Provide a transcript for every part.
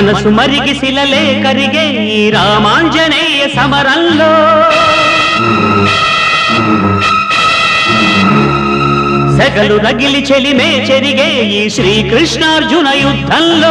మనసు మరిగి శిలలే కరిగే ఈ రామాంజనేయ సమరంలో సెగలు రగిలి చెలిమే చెరిగే ఈ శ్రీకృష్ణార్జున యుద్ధంలో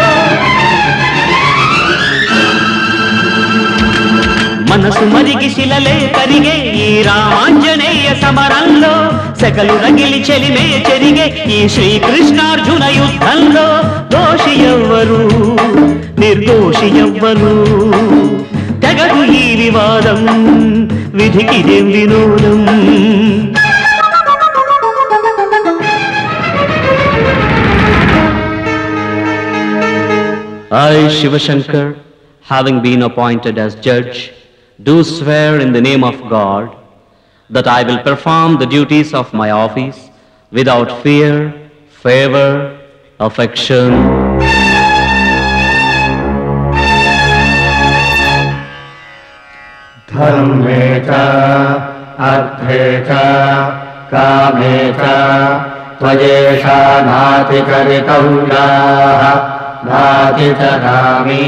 మనసు మరిగి శిలలే కరిగే ఈ రామాంజనేయ సమరంలో సెగలు రగిలి చెలిమే చెరిగే ఈ శ్రీకృష్ణార్జున యుద్ధంలో దోషి ఎవ్వరు నిర్దోషి ఎవ్వరు తెగదు ఈ వివాదం విధికిదేం వినోదం I, Shiva Shankar, having been appointed as judge, do swear in the name of God that I will perform the duties of my office without fear, favor, affection, धर्मे च अर्थे च कामे च त्वयेषा नातिकरितव्याः नाति च कामी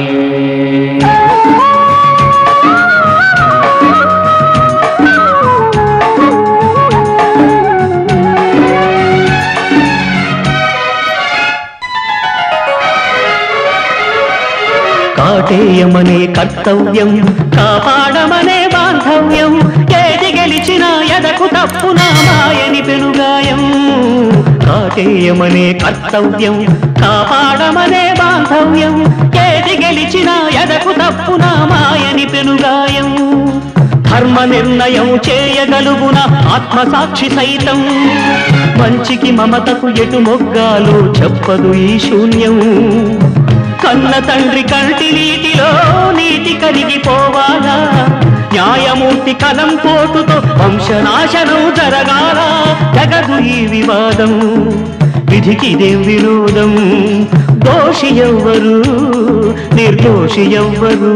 కాటేయమనే కర్తవ్యం కాపాడమనే బాంధవ్యం ఏది గెలిచినా ఎదకు తప్పునా మాయని పెనుగాయం కాటేయమనే కర్తవ్యం కాపాడమనే బాంధవ్యం ఏది గెలిచినా ఎదకు తప్పునా మాయని పెనుగాయం ధర్మ నిర్ణయం చేయగలుగున ఆత్మసాక్షి సైతం మంచికి మమతకు ఎటు మొగ్గాలో చెప్పదు ఈ శూన్యం కన్న తండ్రి కంటి నీటిలో నీటి కరిగిపోవాలా న్యాయమూర్తి కలం పోటుతో వంశనాశనం జరగాల జగదు ఈ వివాదం విధికిదేం వినోదం దోషి ఎవ్వరు నిర్దోషి ఎవ్వరు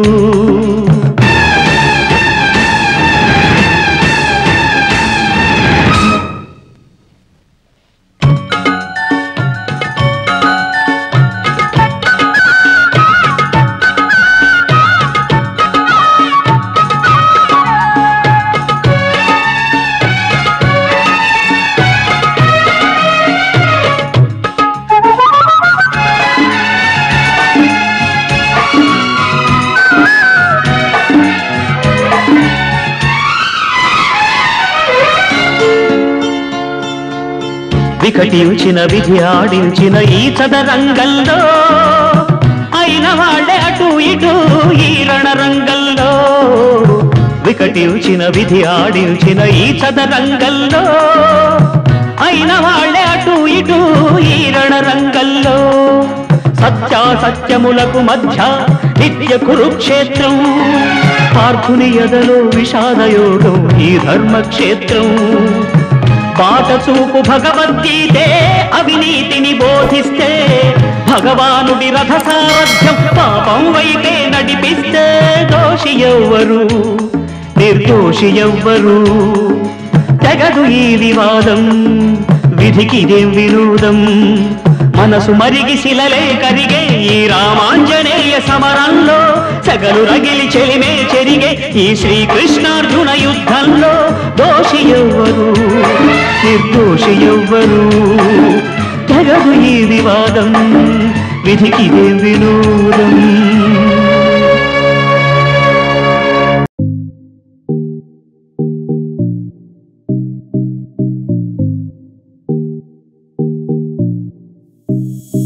వికటించిన విధి ఆడించిన ఈ చదరంగంలో అయిన వాళ్ళే అటు ఇటు ఈ రణరంగంలో వికటించిన విధి ఆడించిన ఈ చదరంగంలో అయిన వాళ్ళే అటు ఇటు ఈ రణరంగంలో సత్యాసత్యములకు మధ్య నిత్య కురుక్షేత్రం పార్థుని ఎదలో విషాదయోగం ఈ ధర్మక్షేత్రం బాట చూపు భగవద్గీతే అవినీతిని బోధిస్తే భగవానుడి రథ సారథ్యం పాపం వైపే నడిపిస్తే దోషి ఎవ్వరు నిర్దోషి ఎవ్వరు తెగదు ఈ వివాదం విధికిదేం వినోదం మనసు మరిగి శిలలే కరిగే ఈ రామాంజనేయ సమరంలో సగలు రగిలి చెలిమే చెరిగే ఈ శ్రీకృష్ణార్జున యుద్ధంలో దోషి ఎవ్వరు నిర్దోషి ఎవ్వరు తెగదు ఈ వివాదం విధికిదేం వినోదం